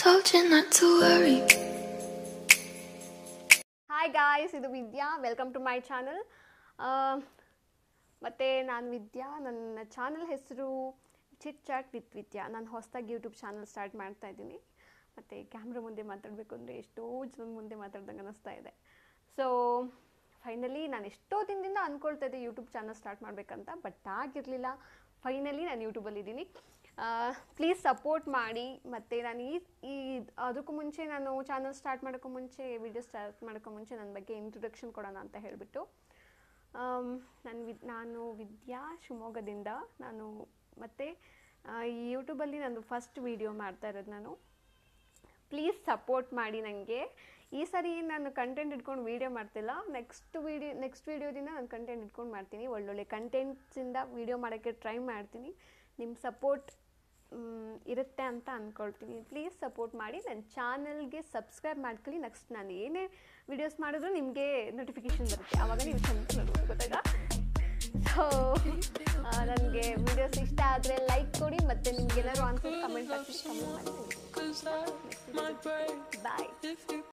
told you not to worry. Hi guys ಇದು Vidya welcome to my channel ಮತ್ತು ನಾನು ವಿದ್ಯಾ ನನ್ನ ಚಾನಲ್ ಹೆಸರು ಚಿಟ್ ಚಾಟ್ ವಿತ್ ವಿದ್ಯಾ ನಾನು ಹೊಸದಾಗಿ ಯೂಟ್ಯೂಬ್ ಚಾನಲ್ ಸ್ಟಾರ್ಟ್ ಮಾಡ್ತಾ ಇದ್ದೀನಿ ಮತ್ತು ಕ್ಯಾಮ್ರಾ ಮುಂದೆ ಮಾತಾಡಬೇಕು ಅಂದರೆ ಎಷ್ಟೋ ಜನ ಮುಂದೆ ಮಾತಾಡ್ದಂಗೆ ಅನ್ನಿಸ್ತಾ ಇದೆ ಸೊ ಫೈನಲಿ ನಾನು ಎಷ್ಟೋ ದಿನದಿಂದ ಅಂದ್ಕೊಳ್ತಾ ಇದ್ದೆ ಯೂಟ್ಯೂಬ್ ಚಾನಲ್ ಸ್ಟಾರ್ಟ್ ಮಾಡಬೇಕಂತ ಬಟ್ ಆಗಿರಲಿಲ್ಲ ಫೈನಲಿ ನಾನು ಯೂಟ್ಯೂಬಲ್ಲಿದ್ದೀನಿ ಪ್ಲೀಸ್ ಸಪೋರ್ಟ್ ಮಾಡಿ ಮತ್ತು ನಾನು ಈ ಈ ಅದಕ್ಕೂ ಮುಂಚೆ ನಾನು ಚಾನಲ್ ಸ್ಟಾರ್ಟ್ ಮಾಡೋಕ್ಕೂ ಮುಂಚೆ ವಿಡಿಯೋ ಸ್ಟಾರ್ಟ್ ಮಾಡೋಕ್ಕೂ ಮುಂಚೆ ನನ್ನ ಬಗ್ಗೆ ಇಂಟ್ರೊಡಕ್ಷನ್ ಕೊಡೋಣ ಅಂತ ಹೇಳಿಬಿಟ್ಟು ನಾನು ವಿದ್ ನಾನು ವಿದ್ಯಾ ಶಿವಮೊಗ್ಗದಿಂದ ನಾನು ಮತ್ತು ಈ ಯೂಟ್ಯೂಬಲ್ಲಿ ನಾನು ಫಸ್ಟ್ ವೀಡಿಯೋ ಮಾಡ್ತಾ ಇರೋದು ನಾನು ಪ್ಲೀಸ್ ಸಪೋರ್ಟ್ ಮಾಡಿ ನನಗೆ ಈ ಸರಿ ನಾನು ಕಂಟೆಂಟ್ ಇಟ್ಕೊಂಡು ವೀಡಿಯೋ ಮಾಡ್ತಿಲ್ಲ ನೆಕ್ಸ್ಟ್ ವೀಡಿಯೋ ನೆಕ್ಸ್ಟ್ ವೀಡಿಯೋದಿಂದ ನಾನು ಕಂಟೆಂಟ್ ಇಟ್ಕೊಂಡು ಮಾಡ್ತೀನಿ ಒಳ್ಳೊಳ್ಳೆ ಕಂಟೆಂಟ್ಸಿಂದ ವೀಡಿಯೋ ಮಾಡೋಕ್ಕೆ ಟ್ರೈ ಮಾಡ್ತೀನಿ ನಿಮ್ಮ ಸಪೋರ್ಟ್ ಇರುತ್ತೆ ಅಂತ ಅಂದ್ಕೊಳ್ತೀನಿ ಪ್ಲೀಸ್ ಸಪೋರ್ಟ್ ಮಾಡಿ ನನ್ನ ಚಾನಲ್ಗೆ ಸಬ್ಸ್ಕ್ರೈಬ್ ಮಾಡ್ಕೊಳ್ಳಿ ನೆಕ್ಸ್ಟ್ ನಾನು ಏನೇ ವೀಡಿಯೋಸ್ ಮಾಡಿದ್ರು ನಿಮಗೆ ನೋಟಿಫಿಕೇಶನ್ ಬರುತ್ತೆ ಆವಾಗ ನೀವು ಚಂದ ನೋಡ್ಬೋದು ಗೊತ್ತಾಗ ಸೊ ನನಗೆ ವೀಡಿಯೋಸ್ ಇಷ್ಟ ಆದರೆ ಲೈಕ್ ಕೊಡಿ ಮತ್ತು ನಿಮ್ಗೆ ಏನಾದ್ರು ಆನ್ಸರ್ ಕಮೆಂಟ್ ಬಾಕ್ಸಲ್ಲಿ ಕಮೆಂಟ್ ಮಾಡಿ ಬಾಯ್